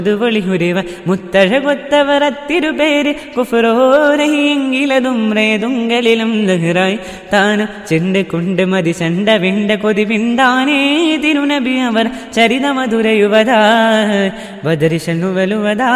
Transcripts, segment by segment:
വെളിഹുരിവ മുത്തഴകൊത്തവർ അത്തിരുപേര് കുഫറോരഹിയെങ്കിലതും റേതുങ്കലിലും ലഹ്റായി താനും ചെണ്ട് കൊണ്ട് മതി ചണ്ട വേണ്ട കൊതി പിണ്ടാനേ തിരുനബി അവർ ചരിത മധുരയുവതാ ബദരിശനു വലുവതാ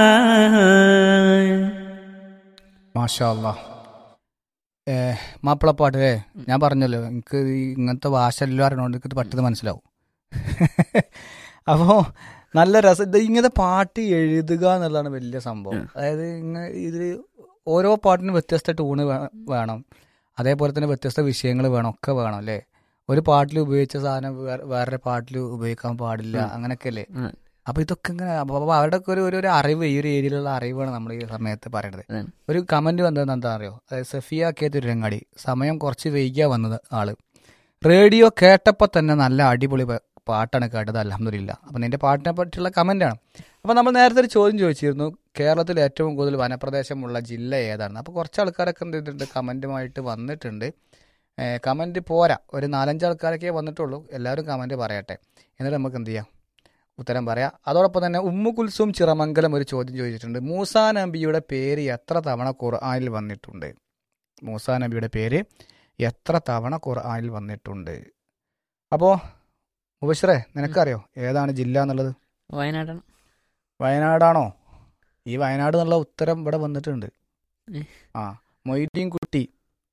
മാഷാ അല്ലാ ഏ മാപ്പിളപ്പാട്ട് ഏ ഞാൻ പറഞ്ഞല്ലോ എനിക്ക് ഈ ഇങ്ങനത്തെ ഭാഷ എല്ലാം അറിയണോണ്ട് എനിക്ക് പെട്ടെന്ന് മനസ്സിലാവും അപ്പോൾ നല്ല രസം ഇത് ഇങ്ങനത്തെ പാട്ട് എഴുതുക എന്നുള്ളതാണ് വലിയ സംഭവം അതായത് ഇങ്ങനെ ഇതിൽ ഓരോ പാട്ടിനും വ്യത്യസ്ത ട്യൂണ് വേണം അതേപോലെ തന്നെ വ്യത്യസ്ത വിഷയങ്ങൾ വേണം ഒക്കെ വേണം അല്ലേ ഒരു പാട്ടിൽ ഉപയോഗിച്ച സാധനം വേറെ വേറൊരു പാട്ടിൽ ഉപയോഗിക്കാൻ പാടില്ല അങ്ങനെയൊക്കെ അല്ലേ ഉം. അപ്പൊ ഇതൊക്കെ ഇങ്ങനെ അപ്പൊ അപ്പൊ അവരുടെ ഒക്കെ ഒരു ഒരു ഒരു അറിവ് ഈ ഒരു ഏരിയയിലുള്ള അറിവാണ് നമ്മൾ ഈ സമയത്ത് പറയണത് ഉം. ഒരു കമന്റ് വന്നത് എന്താ അറിയോ അതായത് സഫിയ കെ തിരുരങ്ങാടി സമയം കുറച്ച് വൈകിയാ വന്നത് ആള് റേഡിയോ കേട്ടപ്പോൾ തന്നെ നല്ല അടിപൊളി പ- പാട്ടാണ് കേട്ടത് അലഹമില്ല അപ്പം നിന്റെ പാട്ടിനെ പറ്റിയുള്ള കമന്റാണ് അപ്പം നമ്മൾ നേരത്തെ ഒരു ചോദ്യം ചോദിച്ചിരുന്നു കേരളത്തിൽ ഏറ്റവും കൂടുതൽ വനപ്രദേശമുള്ള ജില്ല ഏതാണ് അപ്പോൾ കുറച്ച് ആൾക്കാരൊക്കെ എന്ത് ചെയ്തിട്ടുണ്ട് കമന്റുമായിട്ട് വന്നിട്ടുണ്ട് കമന്റ് പോരാ ഒരു നാലഞ്ച് ആൾക്കാരൊക്കെ വന്നിട്ടുള്ളൂ എല്ലാവരും കമന്റ് പറയട്ടെ എന്നിട്ട് നമുക്ക് എന്ത് ചെയ്യാം ഉത്തരം പറയാം അതോടൊപ്പം തന്നെ ഉമ്മു കുൽസും ചിറമംഗലം ഒരു ചോദ്യം ചോദിച്ചിട്ടുണ്ട് മൂസാ നബിയുടെ പേര് എത്ര തവണ ഖുർആനിൽ വന്നിട്ടുണ്ട് മൂസാ നബിയുടെ പേര് എത്ര തവണ ഖുർആനിൽ വന്നിട്ടുണ്ട് അപ്പോൾ മുബശ്രേ നിനക്കറിയോ ഏതാണ് ജില്ല എന്നുള്ളത് വയനാടാണ് വയനാടാണോ ഈ വയനാട് എന്നുള്ള ഉത്തരം ഇവിടെ വന്നിട്ടുണ്ട് ഏ. ആ മൊയ്തീൻ കുട്ടി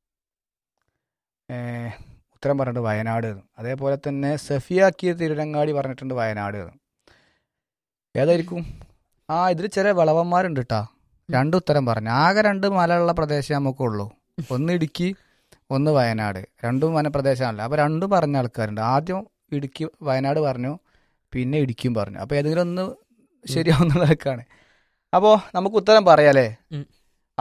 ഏ, ഉത്തരം പറഞ്ഞിട്ടുണ്ട് വയനാട് എന്ന്. അതേപോലെ തന്നെ സഫിയാക്കിയ തിരുരങ്ങാടി പറഞ്ഞിട്ടുണ്ട് വയനാട് എന്ന്. ഏതായിരിക്കും ആ ഇതിൽ ചില വളവന്മാരുണ്ട് കേട്ടാ രണ്ട് ഉത്തരം പറഞ്ഞു ആകെ രണ്ട് മലയുള്ള പ്രദേശം നമുക്കുള്ളൂ ഒന്ന് ഇടുക്കി ഒന്ന് വയനാട് രണ്ടും വനപ്രദേശമാണല്ലോ അപ്പൊ രണ്ടും പറഞ്ഞ ആൾക്കാരുണ്ട് ആദ്യം ഇടുക്കി വയനാട് പറഞ്ഞു പിന്നെ ഇടുക്കിയും പറഞ്ഞു അപ്പൊ ഏതെങ്കിലും ഒന്ന് ശരിയാവുന്നതൊക്കെയാണ് അപ്പോൾ നമുക്ക് ഉത്തരം പറയാലേ ഉം.